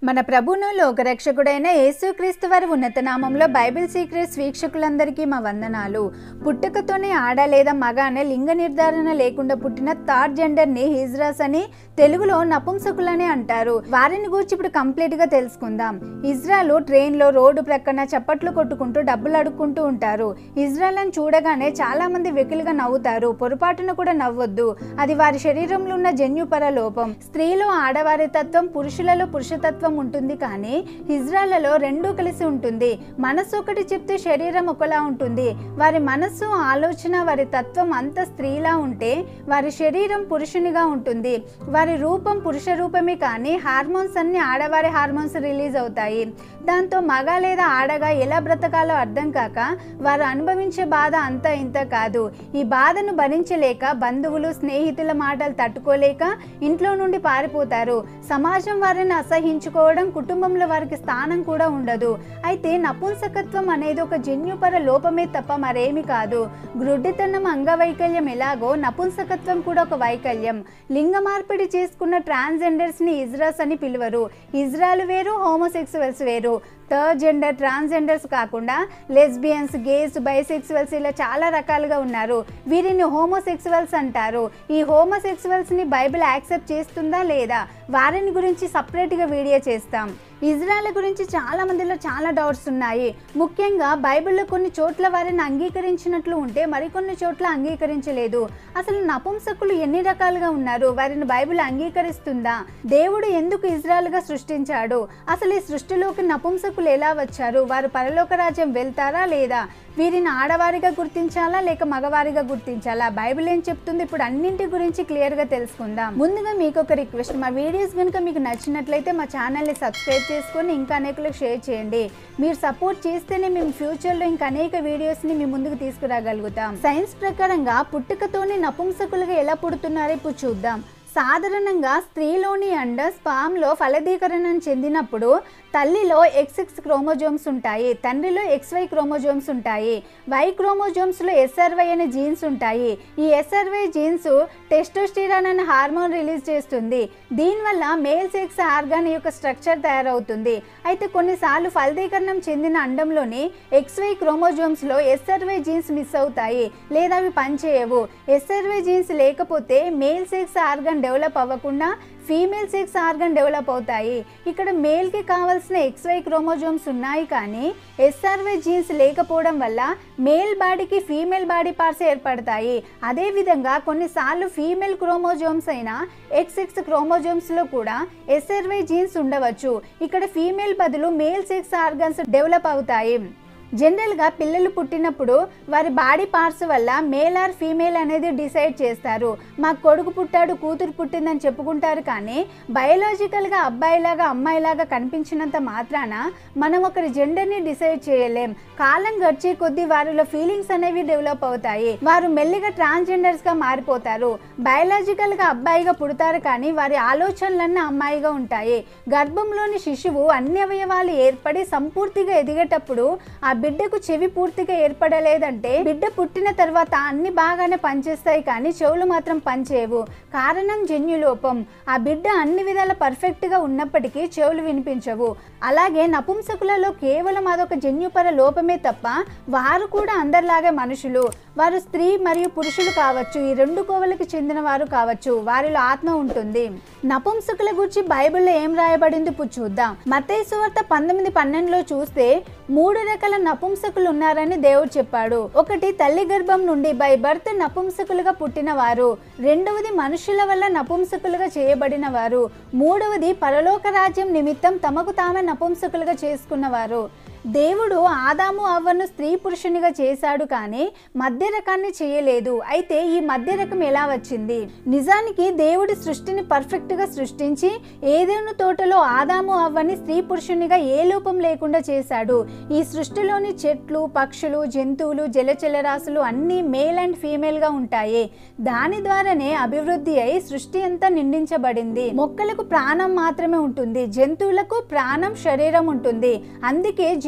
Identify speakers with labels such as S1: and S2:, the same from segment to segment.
S1: మన ప్రభును లోకరక్షకుడైన యేసుక్రీస్తు వారి ఉన్నత నామంలో బైబిల్ సీక్రెట్స్ వీక్షకులందరికీ మా వందనాలు పుట్టుకతోనే ఆడ లేదా మగ అనే లింగ నిర్ధారణ లేకుండా పుట్టిన థర్డ్ జెండర్ని హిజ్రాస్ అని తెలుగులో నపుంసకులని అంటారు వారిని గురించి ఇప్పుడు కంప్లీట్ గా తెలుసుకుందాం ఇజ్రాయల్ ట్రైన్ లో రోడ్డు ప్రక్కన చప్పట్లు కొట్టుకుంటూ డబ్బులు అడుక్కుంటూ ఉంటారు ఇజ్రాయల్ అని చూడగానే చాలా మంది వెకిలిగా నవ్వుతారు పొరపాటున కూడా నవ్వొద్దు అది వారి శరీరంలో ఉన్న జన్యుపర లోపం స్త్రీలో ఆడవారి తత్వం పురుషులలో పురుషతత్వం ఉంటుంది కానీ ఇజ్రాయల్లో రెండూ కలిసి ఉంటుంది మనస్సు ఒకటి చెప్తే శరీరం ఒకలా ఉంటుంది వారి మనస్సు ఆలోచన వారి తత్వం అంత స్త్రీలా ఉంటే వారి శరీరం పురుషునిగా ఉంటుంది వారి రూపం పురుష రూపమే కానీ హార్మోన్స్ అన్ని ఆడవారి హార్మోన్స్ రిలీజ్ అవుతాయి దాంతో మగ లేదా ఆడగా ఎలా బ్రతకాలో అర్థం కాక వారు అనుభవించే బాధ అంతా ఇంత కాదు ఈ బాధను భరించలేక బంధువులు స్నేహితుల మాటలు తట్టుకోలేక ఇంట్లో నుండి పారిపోతారు సమాజం వారిని అసహించుకోవడం కుటుంబంలో వారికి స్థానం కూడా ఉండదు అయితే నపుంసకత్వం అనేది ఒక జన్యుపర లోపమే తప్ప మరేమి కాదు గ్రుడ్డితనం అంగవైకల్యం ఎలాగో నపుంసకత్వం కూడా ఒక వైకల్యం లింగ మార్పిడి చేసుకున్న ట్రాన్స్జెండర్స్ ని ఇజ్రాస్ అని పిలువరు ఇజ్రాయల్ వేరు హోమోసెక్సువల్స్ వేరు థర్డ్ జెండర్ ట్రాన్స్జెండర్స్ కాకుండా లెస్బియన్స్ గేస్ బైసెక్సువల్స్ ఇలా చాలా రకాలుగా ఉన్నారు వీరిని హోమోసెక్సువల్స్ అంటారు ఈ హోమోసెక్సువల్స్ ని బైబిల్ యాక్సెప్ట్ చేస్తుందా లేదా వారిని గురించి సపరేట్గా వీడియో చేస్తాం ఇజ్రాయల్ గురించి చాలా మందిలో చాలా డౌట్స్ ఉన్నాయి ముఖ్యంగా బైబిల్లో కొన్ని చోట్ల వారిని అంగీకరించినట్లు ఉంటే మరికొన్ని చోట్ల అంగీకరించలేదు అసలు నపుంసకులు ఎన్ని రకాలుగా ఉన్నారు వారిని బైబిల్ అంగీకరిస్తుందా దేవుడు ఎందుకు ఇజ్రాయల్గా సృష్టించాడు అసలు ఈ సృష్టిలోకి నపుంసకులు ఎలా వచ్చారు వారు పరలోక రాజ్యం వెళ్తారా లేదా వీరిని ఆడవారిగా గుర్తించాలా లేక మగవారిగా గుర్తించాలా బైబిల్ ఏం చెప్తుంది ఇప్పుడు అన్నింటి గురించి క్లియర్గా తెలుసుకుందాం ముందుగా మీకు ఒక రిక్వెస్ట్ మా వీడియోస్ కనుక మీకు నచ్చినట్లయితే మా ఛానల్ని సబ్స్క్రైబ్ చేసుకొని ఇంకా అనేకులకు షేర్ చేయండి మీరు సపోర్ట్ చేస్తేనే మేము ఫ్యూచర్లో ఇంకా అనేక వీడియోస్ని మీ ముందుకు తీసుకురాగలుగుతాం సైన్స్ ప్రకారంగా పుట్టుకతోనే నపుంసకులుగా ఎలా పుడుతున్నారో ఇప్పుడు చూద్దాం సాధారణంగా స్త్రీలోని అండ స్పామ్లో ఫలదీకరణం చెందినప్పుడు తల్లిలో ఎక్స్ ఎక్స్ క్రోమోజోమ్స్ ఉంటాయి తండ్రిలో ఎక్స్వై క్రోమోజోమ్స్ ఉంటాయి వై క్రోమోజోమ్స్లో ఎస్ఆర్వై అనే జీన్స్ ఉంటాయి ఈ ఎస్ఆర్వై జీన్స్ టెస్టోస్టిరాన్ అనే హార్మోన్ రిలీజ్ చేస్తుంది దీనివల్ల మేల్ సెక్స్ ఆర్గాన్ యొక్క స్ట్రక్చర్ తయారవుతుంది అయితే కొన్నిసార్లు ఫలదీకరణం చెందిన అండంలోని ఎక్స్వై క్రోమోజోమ్స్లో ఎస్ఆర్వై జీన్స్ మిస్ అవుతాయి లేదా అవి పనిచేయవు ఎస్ఆర్వై జీన్స్ లేకపోతే మేల్ సెక్స్ ఆర్గాన్ డెవలప్ అవ్వకుండా ఫీమేల్ సెక్స్ ఆర్గన్ డెవలప్ అవుతాయి ఇక్కడ మేల్కి కావాల్సిన ఎక్స్వై క్రోమోజోమ్స్ ఉన్నాయి కానీ ఎస్ఆర్వై జీన్స్ లేకపోవడం వల్ల మేల్ బాడీకి ఫీమేల్ బాడీ పార్ట్స్ ఏర్పడతాయి అదేవిధంగా కొన్నిసార్లు ఫీమేల్ క్రోమోజోమ్స్ అయిన ఎక్స్ఎక్స్ క్రోమోజోమ్స్లో కూడా ఎస్ఆర్వై జీన్స్ ఉండవచ్చు ఇక్కడ ఫీమేల్ బదులు మేల్ సెక్స్ ఆర్గన్స్ డెవలప్ అవుతాయి జనరల్గా పిల్లలు పుట్టినప్పుడు వారి బాడీ పార్ట్స్ వల్ల మేల్ ఆర్ ఫీమేల్ అనేది డిసైడ్ చేస్తారు మా కొడుకు పుట్టాడు కూతురు పుట్టిందని చెప్పుకుంటారు కానీ బయోలాజికల్గా అబ్బాయిలాగా అమ్మాయిలాగా కనిపించినంత మాత్రాన మనం ఒకరి జెండర్ని డిసైడ్ చేయలేం కాలం గడిచే కొద్దీ వారిలో ఫీలింగ్స్ అనేవి డెవలప్ అవుతాయి వారు మెల్లిగా ట్రాన్స్జెండర్స్గా మారిపోతారు బయోలాజికల్గా అబ్బాయిగా పుడతారు కానీ వారి ఆలోచనలన్నీ అమ్మాయిగా ఉంటాయి గర్భంలోని శిశువు అన్ని అవయవాలు ఏర్పడి సంపూర్తిగా ఎదిగేటప్పుడు ఆ బిడ్డకు చెవి పూర్తిగా ఏర్పడలేదంటే బిడ్డ పుట్టిన తర్వాత అన్ని బాగానే పనిచేస్తాయి కానీ చెవులు మాత్రం పనిచేయవు కారణం జన్యులోపం ఆ బిడ్డ అన్ని విధాల పర్ఫెక్ట్ గా ఉన్నప్పటికీ చెవులు వినిపించవు అలాగే నపుంసకులలో కేవలం అదొక జన్యుపర లోపమే తప్ప వారు కూడా అందరిలాగే మనుషులు వారు స్త్రీ మరియు పురుషులు కావచ్చు ఈ రెండు కోవలకు చెందిన వారు కావచ్చు వారిలో ఆత్మ ఉంటుంది నపుంసకుల గురించి బైబిల్లో ఏం రాయబడింది ఇప్పుడు చూద్దాం మత్తయి సువార్త పంతొమ్మిది పన్నెండులో చూస్తే మూడు రకాల నపుంసకులు ఉన్నారని దేవుడు చెప్పాడు ఒకటి తల్లి గర్భం నుండి బై బర్త్ నపుంసకులుగా పుట్టిన వారు రెండవది మనుషుల వల్ల నపుంసకులుగా చేయబడిన వారు మూడవది పరలోక రాజ్యం నిమిత్తం తమకు తామే నపుంసకులుగా చేసుకున్నవారు దేవుడు ఆదాము అవ్వను స్త్రీ పురుషునిగా చేశాడు కానీ మధ్య రకాన్ని చేయలేదు అయితే ఈ మధ్య రకం ఎలా వచ్చింది నిజానికి దేవుడి సృష్టిని పర్ఫెక్ట్ గా సృష్టించి ఏదేను తోటలో ఆదాము అవ్వని స్త్రీ పురుషునిగా ఏ లోపం లేకుండా చేశాడు ఈ సృష్టిలోని చెట్లు పక్షులు జంతువులు జలచలరాశులు అన్నీ మేల్ అండ్ ఫీమేల్ గా ఉంటాయి దాని ద్వారానే అభివృద్ధి అయి సృష్టి అంతా నిండించబడింది మొక్కలకు ప్రాణం మాత్రమే ఉంటుంది జంతువులకు ప్రాణం శరీరం ఉంటుంది అందుకే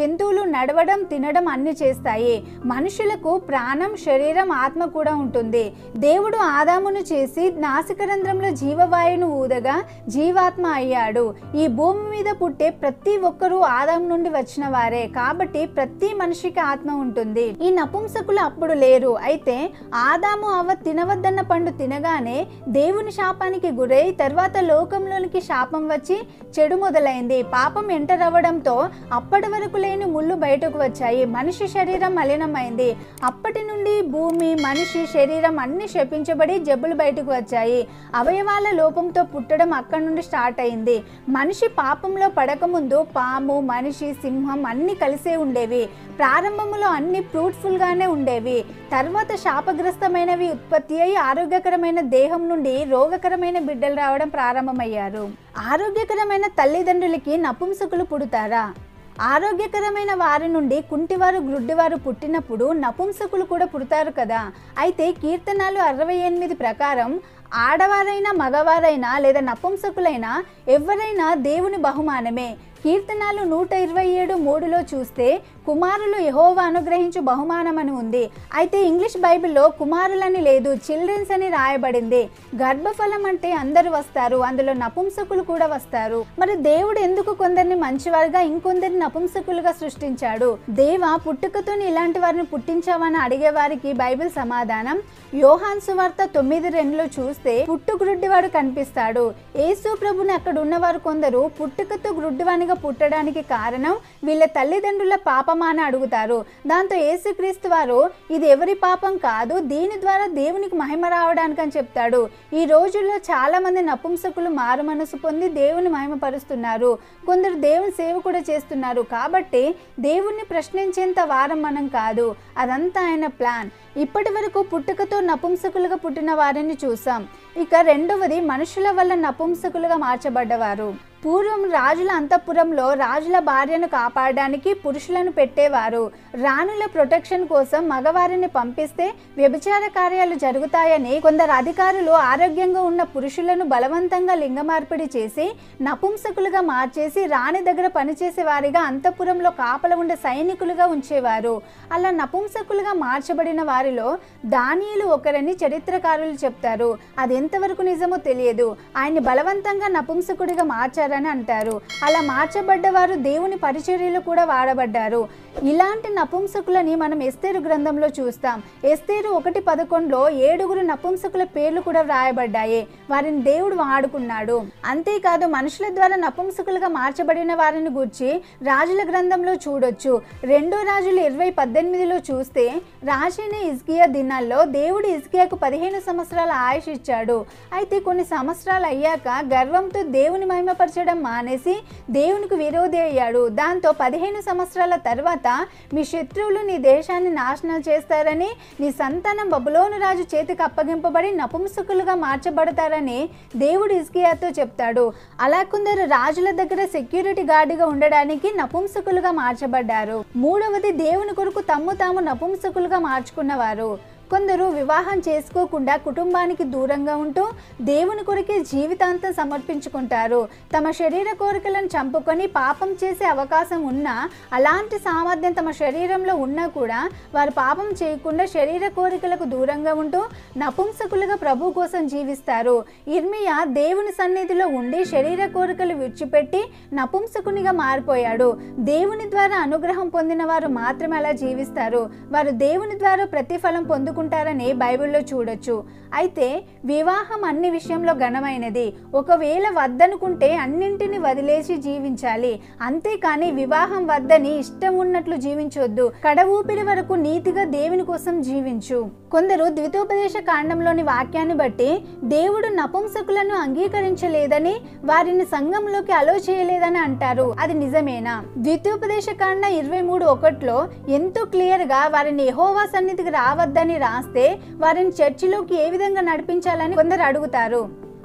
S1: జంతువులు నడవడం తినడం అన్ని చేస్తాయి మనుషులకు ప్రాణం శరీరం ఆత్మ కూడా ఉంటుంది దేవుడు ఆదామును చేసి నాసికరంధ్రంలో జీవవాయువును ఊదగా జీవాత్మ అయ్యాడు ఈ భూమి మీద పుట్టే ప్రతి ఒక్కరూ ఆదాం నుండి వచ్చిన వారే కాబట్టి ప్రతి మనిషికి ఆత్మ ఉంటుంది ఈ నపుంసకులు అప్పుడు లేరు అయితే ఆదాము అవ్వ తినవద్దన్న పండు తినగానే దేవుని శాపానికి గురై తర్వాత లోకంలోనికి శాపం వచ్చి చెడు మొదలైంది పాపం ఎంటర్ అవ్వడంతో అప్పటి వరకు లేని ముళ్ళు బయటకు వచ్చాయి మనిషి శరీరం మలినమైంది అప్పటి నుండి భూమి మనిషి శరీరం అన్ని శపించబడి జబ్బులు బయటకు వచ్చాయి అవయవాల లోపంతో పుట్టడం అక్కడి నుండి స్టార్ట్ అయింది మనిషి పాపంలో పడకముందు పాము మనిషి సింహం అన్ని కలిసే ఉండేవి ప్రారంభంలో అన్ని ఫ్రూట్ఫుల్ గానే ఉండేవి తర్వాత శాపగ్రస్తమైనవి ఉత్పత్తి అయి ఆరోగ్యకరమైన దేహం నుండి రోగకరమైన బిడ్డలు రావడం ప్రారంభమయ్యారు ఆరోగ్యకరమైన తల్లిదండ్రులకి నపుంసకులు పుడతారా ఆరోగ్యకరమైన వారి నుండి కుంటివారు గ్రుడ్డివారు పుట్టినప్పుడు నపుంసకులు కూడా పుడతారు కదా అయితే కీర్తనాలు అరవై ఎనిమిది ప్రకారం ఆడవారైనా మగవారైనా లేదా నపుంసకులైనా ఎవరైనా దేవుని బహుమానమే కీర్తనాలు నూట ఇరవై ఏడు మూడులో చూస్తే కుమారులు యహోవా అనుగ్రహించు బహుమానం అని ఉంది అయితే ఇంగ్లీష్ బైబిల్లో కుమారులని లేదు చిల్డ్రన్స్ అని రాయబడింది గర్భఫలం అంటే అందరూ వస్తారు అందులో నపుంసకులు కూడా వస్తారు మరి దేవుడు ఎందుకు కొందరిని మంచివారుగా ఇంకొందరిని నపుంసకులుగా సృష్టించాడు దేవ పుట్టుకతోని ఇలాంటి వారిని పుట్టించావని అడిగే వారికి బైబిల్ సమాధానం యోహాన్ సువార్త తొమ్మిది రెండులో చూస్తే పుట్టు గ్రుడ్డివాడు కనిపిస్తాడు యేసు ప్రభుని అక్కడ ఉన్నవారు కొందరు పుట్టుకతో గ్రుడ్డివానిగా పుట్టడానికి కారణం వీళ్ళ తల్లిదండ్రుల పాపమా అని అడుగుతారు దాంతో యేసుక్రీస్తు వారు ఇది ఎవరి పాపం కాదు దీని ద్వారా దేవునికి మహిమ రావడానికి అని చెప్తాడు ఈ రోజుల్లో చాలా మంది నపుంసకులు మారు మనసు పొంది దేవుని మహిమపరుస్తున్నారు కొందరు దేవుని సేవ కూడా చేస్తున్నారు కాబట్టి దేవుణ్ణి ప్రశ్నించేంత వారం మనం కాదు అదంతా ఆయన ప్లాన్ ఇప్పటి వరకు పుట్టుకతో నపుంసకులుగా పుట్టిన వారిని చూసాం ఇక రెండవది మనుషుల వల్ల నపుంసకులుగా మార్చబడ్డవారు పూర్వం రాజుల అంతఃపురంలో రాజుల భార్యను కాపాడడానికి పురుషులను పెట్టేవారు రాణుల ప్రొటెక్షన్ కోసం మగవారిని పంపిస్తే వ్యభిచార కార్యాలు జరుగుతాయని కొందరు అధికారులు ఆరోగ్యంగా ఉన్న పురుషులను బలవంతంగా లింగ మార్పిడి చేసి నపుంసకులుగా మార్చేసి రాణి దగ్గర పనిచేసే వారిగా అంతఃపురంలో కాపల ఉండే సైనికులుగా ఉంచేవారు అలా నపుంసకులుగా మార్చబడిన వారిలో దానియులు ఒకరని చరిత్రకారులు చెప్తారు అది ఎంతవరకు నిజమో తెలియదు ఆయన్ని బలవంతంగా నపుంసకుడిగా మార్చారని అంటారు అలా మార్చబడ్డవారు దేవుని పరిచర్యలు కూడా వాడబడ్డారు ఇలాంటి నపుంసకులని మనం ఎస్తేరు గ్రంథంలో చూస్తాం ఎస్తేరు ఒకటి పదకొండులో ఏడుగురు నపుంసకుల పేర్లు కూడా వ్రాయబడ్డాయి వారిని దేవుడు వాడుకున్నాడు అంతేకాదు మనుషుల ద్వారా నపుంసకులుగా మార్చబడిన వారిని గూర్చి రాజుల గ్రంథంలో చూడొచ్చు రెండో రాజులు ఇరవై పద్దెనిమిదిలో చూస్తే రాజైన ఇజ్కియా దినాల్లో దేవుడు ఇజ్కియాకు పదిహేను సంవత్సరాల ఆయుష్ ఇచ్చాడు అయితే కొన్ని సంవత్సరాలు అయ్యాక గర్వంతో దేవుని మహిమపరచడం మానేసి దేవునికి విరోధి అయ్యాడు దాంతో పదిహేను సంవత్సరాల తర్వాత మీ శత్రువులు నీ దేశాన్ని నాశనం చేస్తారని నీ సంతానం బబులోను రాజు చేతికి అప్పగింపబడి నపుంసకులుగా మార్చబడతారని దేవుడు ఇస్కియాతో చెప్తాడు అలా కొందరు రాజుల దగ్గర సెక్యూరిటీ గార్డుగా ఉండడానికి నపుంసకులుగా మార్చబడ్డారు మూడవది దేవుని కొరకు తమ్ము తాము నపుంసకులుగా మార్చుకున్నవారు కొందరు వివాహం చేసుకోకుండా కుటుంబానికి దూరంగా ఉంటూ దేవుని కొరకే జీవితాంతం సమర్పించుకుంటారు తమ శరీర కోరికలను చంపుకొని పాపం చేసే అవకాశం ఉన్నా అలాంటి సామర్థ్యం తమ శరీరంలో ఉన్నా కూడా వారు పాపం చేయకుండా శరీర కోరికలకు దూరంగా ఉంటూ నపుంసకులుగా ప్రభు కోసం జీవిస్తారు ఇర్మియా దేవుని సన్నిధిలో ఉండి శరీర కోరికలు విడిచిపెట్టి నపుంసకునిగా మారిపోయాడు దేవుని ద్వారా అనుగ్రహం పొందిన వారు మాత్రమే అలా జీవిస్తారు వారు దేవుని ద్వారా ప్రతిఫలం పొందుకుంటారని బైబిల్లో చూడొచ్చు అయితే వివాహం అన్ని విషయంలో ఘనమైనది ఒకవేళ వద్దనుకుంటే అన్నింటిని వదిలేసి జీవించాలి అంతేకాని వివాహం వద్దని ఇష్టం ఉన్నట్లు జీవించొద్దు కడ ఊపిరి వరకు నీతిగా దేవుని కోసం జీవించు కొందరు ద్వితోపదేశ కాండంలోని వాక్యాన్ని బట్టి దేవుడు నపుంసకులను అంగీకరించలేదని వారిని సంఘంలోకి అలో చేయలేదని అంటారు అది నిజమేనా ద్వితోపదేశ కాండ ఇరవై మూడు ఒకటిలో ఎంతో క్లియర్ గా వారిని యెహోవా సన్నిధికి రావద్దని రాస్తే వారిని చర్చిలోకి ఏ విధంగా నడిపించాలని కొందరు అడుగుతారు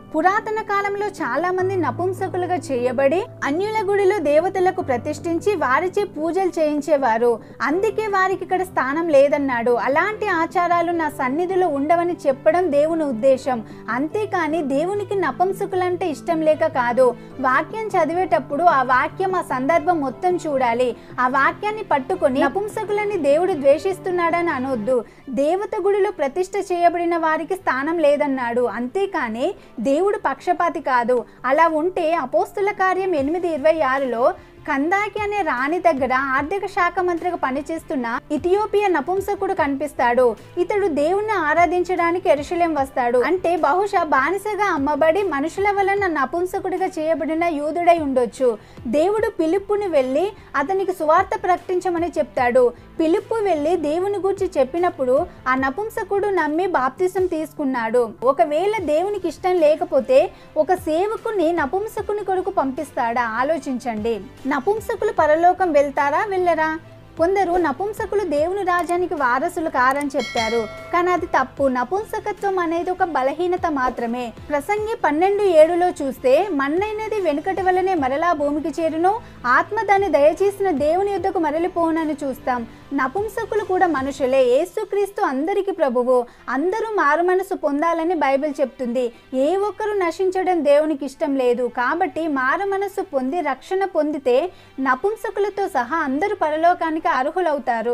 S1: పురాతన కాలంలో చాలా మంది నపుంసకులుగా చేయబడి అన్యుల గుడిలో దేవతలకు ప్రతిష్ఠించి వారిచే పూజలు చేయించేవారు అందుకే వారికి ఇక్కడ స్థానం లేదన్నాడు అలాంటి ఆచారాలు నా సన్నిధిలో ఉండవని చెప్పడం దేవుని ఉద్దేశం అంతేకాని దేవునికి నపుంసకులంటే ఇష్టం లేక కాదు వాక్యం చదివేటప్పుడు ఆ వాక్యం ఆ సందర్భం మొత్తం చూడాలి ఆ వాక్యాన్ని పట్టుకొని నపుంసకులని దేవుడు ద్వేషిస్తున్నాడని అనొద్దు దేవత గుడిలో ప్రతిష్ఠ చేయబడిన వారికి స్థానం లేదన్నాడు అంతేకాని దేవుడు పక్షపాతి కాదు అలా ఉంటే అపోస్తుల కార్యం ఎనిమిది ఇరవై ఆరులో కందాకి అనే రాణి దగ్గర ఆర్థిక శాఖ మంత్రిగా పనిచేస్తున్న ఇథియోపియా నపుంసకుడు కనిపిస్తాడు ఇతడు దేవుణ్ణి ఆరాధించడానికి ఎరుషలేం వస్తాడు అంటే బహుశా బానిసగా అమ్మబడి మనుషుల వలన నపుంసకుడిగా చేయబడిన యూదుడై ఉండొచ్చు దేవుడు పిలుపుని వెళ్ళి అతనికి సువార్త ప్రకటించమని చెప్తాడు పిలుపు వెళ్ళి దేవుని గురించి చెప్పినప్పుడు ఆ నపుంసకుడు నమ్మి బాప్తిసం తీసుకున్నాడు ఒకవేళ దేవునికి ఇష్టం లేకపోతే ఒక సేవకుని నపుంసకుని కొరకు పంపిస్తాడా ఆలోచించండి నపుంసకులు పరలోకం వెళ్తారా వెళ్ళరా కొందరు నపుంసకులు దేవుని రాజ్యానికి వారసులు కారని చెప్తారు కానీ అది తప్పు నపుంసకత్వం అనేది ఒక బలహీనత మాత్రమే ప్రసంగి పన్నెండు ఏడులో చూస్తే మన్నైనది వెనుకటి వలనే మరలా భూమికి చేరును ఆత్మ దాన్ని దయచేసిన దేవుని యుద్ధకు మరలిపోనని చూస్తాం నపుంసకులు కూడా మనుషులే యేసుక్రీస్తు అందరికీ ప్రభువు అందరూ మారు మనసు పొందాలని బైబిల్ చెప్తుంది ఏ ఒక్కరు నశించడం దేవునికి ఇష్టం లేదు కాబట్టి మారు మనసు పొంది రక్షణ పొందితే నపుంసకులతో సహా అందరూ పరలోకానికి అర్హులవుతారు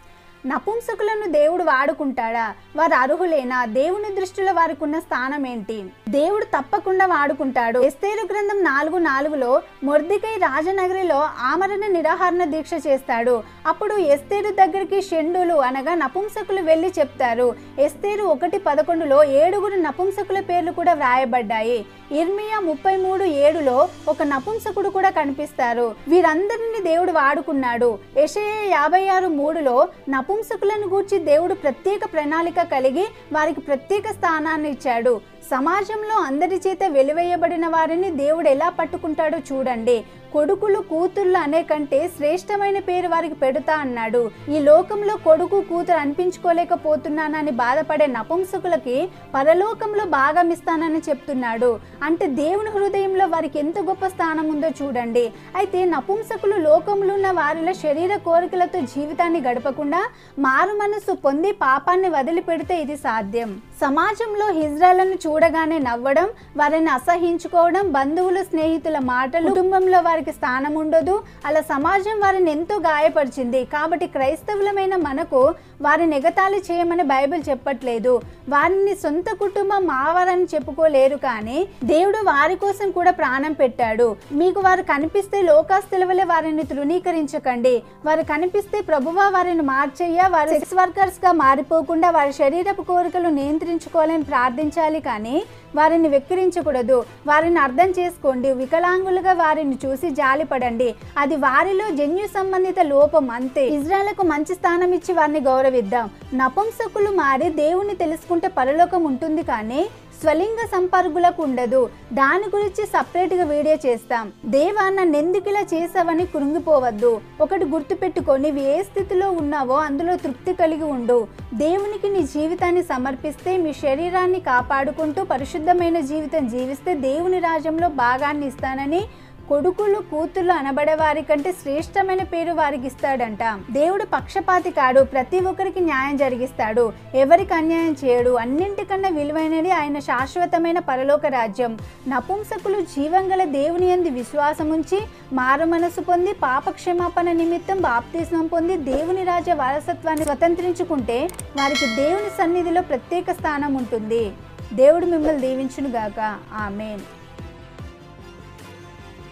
S1: నపుంసకులను దేవుడు వాడుకుంటాడా వారు అర్హులేనా దేవుని దృష్టిలో వారికి ఉన్న స్థానం ఏంటి దేవుడు తప్పకుండా వాడుకుంటాడు ఎస్తేరు గ్రంథం నాలుగు నాలుగులో మొర్దికై రాజనగరిలో ఆమరణ నిరాహరణ దీక్ష చేస్తాడు అప్పుడు ఎస్తేరు దగ్గరికి షెండులు అనగా నపుంసకులు వెళ్ళి చెప్తారు ఎస్తేరు ఒకటి పదకొండులో ఏడుగురు నపుంసకుల పేర్లు కూడా వ్రాయబడ్డాయి ఇర్మియా ముప్పై మూడు ఏడులో ఒక నపుంసకుడు కూడా కనిపిస్తారు వీరందరిని దేవుడు వాడుకున్నాడు యెషయా యాభై ఆరు మూడులో నపుంసకులను గూర్చి దేవుడు ప్రత్యేక ప్రణాళిక కలిగి వారికి ప్రత్యేక స్థానాన్ని ఇచ్చాడు సమాజంలో అందరి చేత వెలివేయబడిన వారిని దేవుడు ఎలా పట్టుకుంటాడో చూడండి కొడుకులు కూతుర్లు అనే కంటే శ్రేష్టమైన పేరు వారికి పెడతా అన్నాడు ఈ లోకంలో కొడుకు కూతురు అనిపించుకోలేకపోతున్నానని బాధపడే నపుంసకులకి పరలోకంలో భాగం ఇస్తానని చెప్తున్నాడు అంటే దేవుని హృదయంలో వారికి ఎంత గొప్ప స్థానం ఉందో చూడండి అయితే నపుంసకులు లోకంలో ఉన్న వారిలో శరీర కోరికలతో జీవితాన్ని గడపకుండా మారు మనసు పొంది పాపాన్ని వదిలిపెడితే ఇది సాధ్యం సమాజంలో హిజ్రాలను చూడగానే నవ్వడం వారిని అసహించుకోవడం బంధువులు స్నేహితుల మాటలు కుటుంబంలో వారికి స్థానం ఉండదు అలా సమాజం వారిని ఎంతో గాయపరిచింది కాబట్టి క్రైస్తవులమైన మనకు వారిని ఎగతాళి చేయమని బైబిల్ చెప్పట్లేదు వారిని సొంత కుటుంబం మావారని చెప్పుకోలేరు కానీ దేవుడు వారి కోసం కూడా ప్రాణం పెట్టాడు మీకు వారు కనిపిస్తే లోకాస్తుల వలె వారిని తృణీకరించకండి వారు కనిపిస్తే ప్రభువా వారిని మార్చయ్యా వారు సెక్స్ వర్కర్స్ గా మారిపోకుండా వారి శరీరపు కోరికలు నియంత్రించుకోవాలని ప్రార్థించాలి కానీ వారిని వెక్కిరించకూడదు వారిని అర్థం చేసుకోండి వికలాంగులుగా వారిని చూసి జాలిపడండి అది వారిలో జన్యు సంబంధిత లోపం అంతే ఇజ్రాయలకు మంచి స్థానం ఇచ్చి వారిని గౌరవిద్దాం నపుంసకులు మారి దేవుని తెలుసుకుంటే పరలోకం ఉంటుంది కానీ స్వలింగ సంపర్కులకు ఉండదు దాని గురించి సపరేట్గా వీడియో చేస్తాం దేవా నన్ను ఎందుకు ఇలా చేసావని కృంగిపోవద్దు ఒకటి గుర్తుపెట్టుకో నీవు ఏ స్థితిలో ఉన్నావో అందులో తృప్తి కలిగి ఉండు దేవునికి నీ జీవితాన్ని సమర్పిస్తే మీ శరీరాన్ని కాపాడుకుంటూ పరిశుద్ధమైన జీవితం జీవిస్తే దేవుని రాజ్యంలో భాగాన్ని ఇస్తానని కొడుకులు కూతుళ్ళు అనబడే వారి కంటే శ్రేష్టమైన పేరు వారికి ఇస్తాడంట దేవుడు పక్షపాతి కాడు ప్రతి ఒక్కరికి న్యాయం జరిగిస్తాడు ఎవరికి అన్యాయం చేయడు అన్నింటికన్నా విలువైనది ఆయన శాశ్వతమైన పరలోక రాజ్యం నపుంసకులు జీవంగల దేవుని ఎందు విశ్వాసముంచి మారు మనసు పొంది పాప క్షమాపణ నిమిత్తం బాప్తిస్మం పొంది దేవుని రాజ్య వారసత్వాన్ని స్వతంత్రించుకుంటే వారికి దేవుని సన్నిధిలో ప్రత్యేక స్థానం ఉంటుంది దేవుడు మిమ్మల్ని దీవించునుగాక ఆమెన్